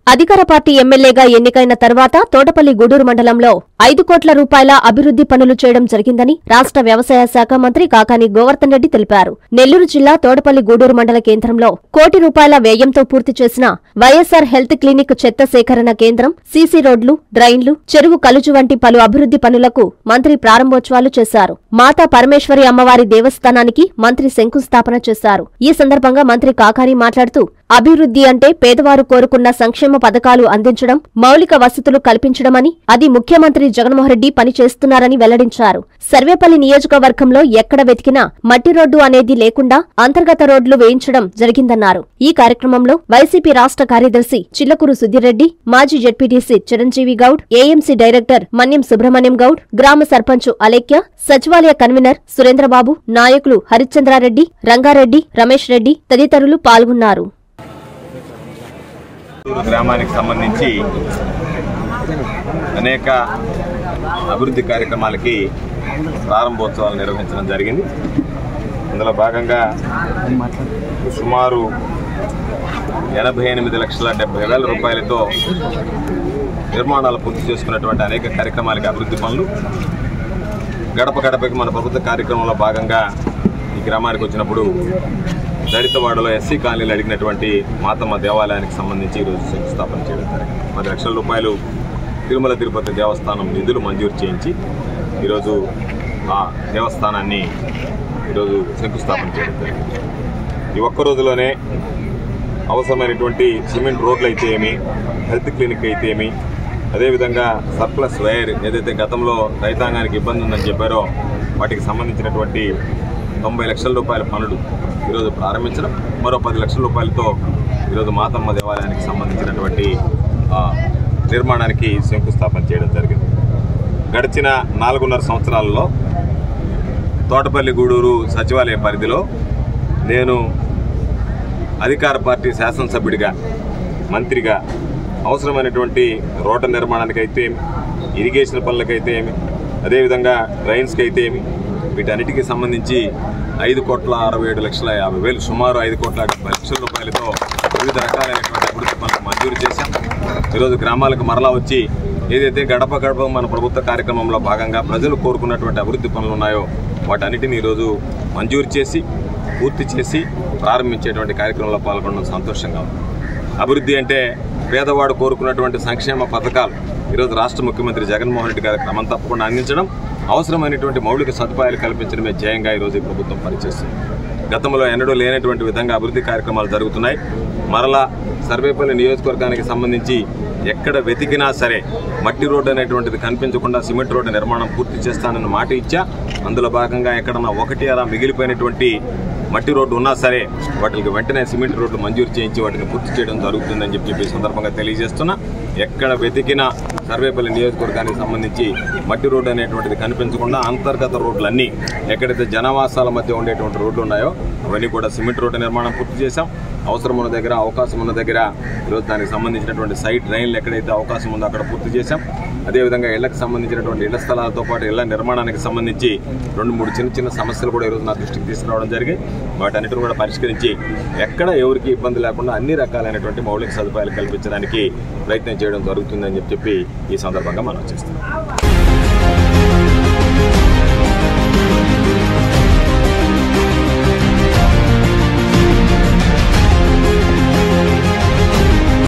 అధికార పార్టీ ఎమ్మెల్యేగా ఎన్నికైన తర్వాత తోటపల్లి గూడూరు మండలంలో ఐదు కోట్ల రూపాయల అభివృద్ధి పనులు చేయడం జరిగిందని రాష్ట్ర వ్యవసాయ శాఖ మంత్రి కాకాని గోవర్ధన్ రెడ్డి తెలిపారు నెల్లూరు జిల్లా తోటపల్లి గూడూరు మండల కేంద్రంలో కోటి రూపాయల వ్యయంతో పూర్తి చేసిన వైఎస్సార్ హెల్త్ క్లినిక్ చెత్త సేకరణ కేంద్రం సీసీ రోడ్లు డ్రైన్లు చెరువు కలుజు వంటి పలు అభివృద్ధి పనులకు మంత్రి ప్రారంభోత్సవాలు చేశారు మాతా పరమేశ్వరి అమ్మవారి దేవస్థానానికి మంత్రి శంకుస్థాపన చేశారు ఈ సందర్భంగా మంత్రి కాకాని మాట్లాడుతూ అభివృద్ధి అంటే పేదవారు కోరుకున్న సంక్షేమ పథకాలు అందించడం మౌలిక వసతులు కల్పించడమని అది ముఖ్యమంత్రి జగన్మోహన్ రెడ్డి పనిచేస్తున్నారని వెల్లడించారు సర్వేపల్లి నియోజకవర్గంలో ఎక్కడ వెతికినా మట్టి రోడ్డు అనేది లేకుండా అంతర్గత రోడ్లు వేయించడం జరిగిందన్నారు ఈ కార్యక్రమంలో వైసీపీ రాష్ట్ర కార్యదర్శి చిల్లకూరు సుధీర్రెడ్డి మాజీ ZPTC Chiranjeevi Goud AMC director Manyam Subrahmanyam Goud గ్రామ సర్పంచ్ అలేఖ్య సచివాలయ కన్వీనర్ సురేంద్రబాబు నాయకులు హరిశ్చంద్రారెడ్డి రంగారెడ్డి రమేష్ రెడ్డి తదితరులు పాల్గొన్నారు చిత్తూరు గ్రామానికి సంబంధించి అనేక అభివృద్ధి కార్యక్రమాలకి ప్రారంభోత్సవాలు నిర్వహించడం జరిగింది అందులో భాగంగా సుమారు ఎనభై ఎనిమిది లక్షల డెబ్బై వేల రూపాయలతో నిర్మాణాలు పూర్తి చేసుకున్నటువంటి అనేక కార్యక్రమాలకి అభివృద్ధి పనులు గడప గడపకి మన ప్రభుత్వ కార్యక్రమంలో భాగంగా ఈ గ్రామానికి వచ్చినప్పుడు దళితవాడలో ఎస్సీ కాలనీలు అడిగినటువంటి మాతమ్మ దేవాలయానికి సంబంధించి ఈరోజు శంకుస్థాపన చేయడం జరిగింది పది లక్షల రూపాయలు తిరుమల తిరుపతి దేవస్థానం నిధులు మంజూరు చేయించి ఈరోజు ఆ దేవస్థానాన్ని ఈరోజు శంకుస్థాపన చేయడం జరిగింది ఈ ఒక్క రోజులోనే అవసరమైనటువంటి సిమెంట్ రోడ్లు అయితే ఏమి హెల్త్ క్లినిక్ అయితే ఏమి అదేవిధంగా సర్ప్లస్ వైర్ ఏదైతే గతంలో రైతాంగానికి ఇబ్బంది ఉందని చెప్పారో వాటికి సంబంధించినటువంటి తొంభై లక్షల రూపాయల పనులు ఈరోజు ప్రారంభించడం మరో పది లక్షల రూపాయలతో ఈరోజు మాతమ్మ దేవాలయానికి సంబంధించినటువంటి ఆ, నిర్మాణానికి శంకుస్థాపన చేయడం జరిగింది గడిచిన నాలుగున్నర సంవత్సరాలలో తోటపల్లి గూడూరు సచివాలయ పరిధిలో నేను అధికార పార్టీ శాసనసభ్యుడిగా మంత్రిగా అవసరమైనటువంటి రోడ్ల నిర్మాణానికి అయితే ఏమి ఇరిగేషన్ పనులకైతే ఏమి అదేవిధంగా డ్రైన్స్కి అయితే ఏమి వీటన్నిటికీ సంబంధించి ఐదు కోట్ల అరవై ఏడు లక్షల యాభై వేలు సుమారు ఐదు కోట్ల డెబ్బై లక్షల రూపాయలతో వివిధ రకాలైనటువంటి అభివృద్ధి పనులు మంజూరు చేశాం ఈరోజు గ్రామాలకు మరలా వచ్చి ఏదైతే గడప గడప మన ప్రభుత్వ కార్యక్రమంలో భాగంగా ప్రజలు కోరుకున్నటువంటి అభివృద్ధి పనులు ఉన్నాయో వాటన్నిటిని ఈరోజు మంజూరు చేసి పూర్తి చేసి ప్రారంభించేటువంటి కార్యక్రమంలో పాల్గొనడం సంతోషంగా ఉంది అభివృద్ధి అంటే పేదవాడు కోరుకున్నటువంటి సంక్షేమ పథకాలు ఈరోజు రాష్ట్ర ముఖ్యమంత్రి జగన్మోహన్ రెడ్డి గారి క్రమం తప్పకుండా అందించడం అవసరమైనటువంటి మౌలిక సదుపాయాలు కల్పించడమే ధ్యేయంగా ఈరోజు ఈ ప్రభుత్వం పనిచేస్తుంది గతంలో ఎన్నడూ లేనటువంటి విధంగా అభివృద్ధి కార్యక్రమాలు జరుగుతున్నాయి మరలా సర్వేపల్లి నియోజకవర్గానికి సంబంధించి ఎక్కడ వెతికినా సరే మట్టి రోడ్డు అనేటువంటిది కనిపించకుండా సిమెంట్ రోడ్డు నిర్మాణం పూర్తి చేస్తానని మాట ఇచ్చా అందులో భాగంగా ఎక్కడన్నా ఒకటి అలా మిగిలిపోయినటువంటి మట్టి రోడ్డు ఉన్నా సరే వాటికి వెంటనే సిమెంట్ రోడ్లు మంజూరు చేయించి వాటిని పూర్తి చేయడం జరుగుతుందని చెప్పి చెప్పి ఈ సందర్భంగా తెలియజేస్తున్నా ఎక్కడ వెతికినా సర్వేపల్లి నియోజకవర్గానికి సంబంధించి మట్టి రోడ్డు అనేటువంటిది కనిపించకుండా అంతర్గత రోడ్లన్నీ ఎక్కడైతే జనవాసాల మధ్య ఉండేటువంటి రోడ్లు ఉన్నాయో అవన్నీ కూడా సిమెంట్ రోడ్డు నిర్మాణం పూర్తి చేశాం అవసరం ఉన్న దగ్గర అవకాశం ఉన్న దగ్గర ఈరోజు దానికి సంబంధించినటువంటి సైడ్ డ్రైన్లు ఎక్కడైతే అవకాశం ఉందో అక్కడ పూర్తి చేశాం అదేవిధంగా ఇళ్లకు సంబంధించినటువంటి ఇళ్ల స్థలాలతో పాటు ఇళ్ల నిర్మాణానికి సంబంధించి రెండు మూడు చిన్న చిన్న సమస్యలు కూడా ఈరోజు నా దృష్టికి తీసుకురావడం జరిగాయి వాటన్నిటిని కూడా పరిష్కరించి ఎక్కడ ఎవరికి ఇబ్బంది లేకుండా అన్ని రకాలైనటువంటి మౌలిక సదుపాయాలు కల్పించడానికి ప్రయత్నం చేయడం జరుగుతుందని చెప్పి ఈ సందర్భంగా మనం చేస్తున్నాం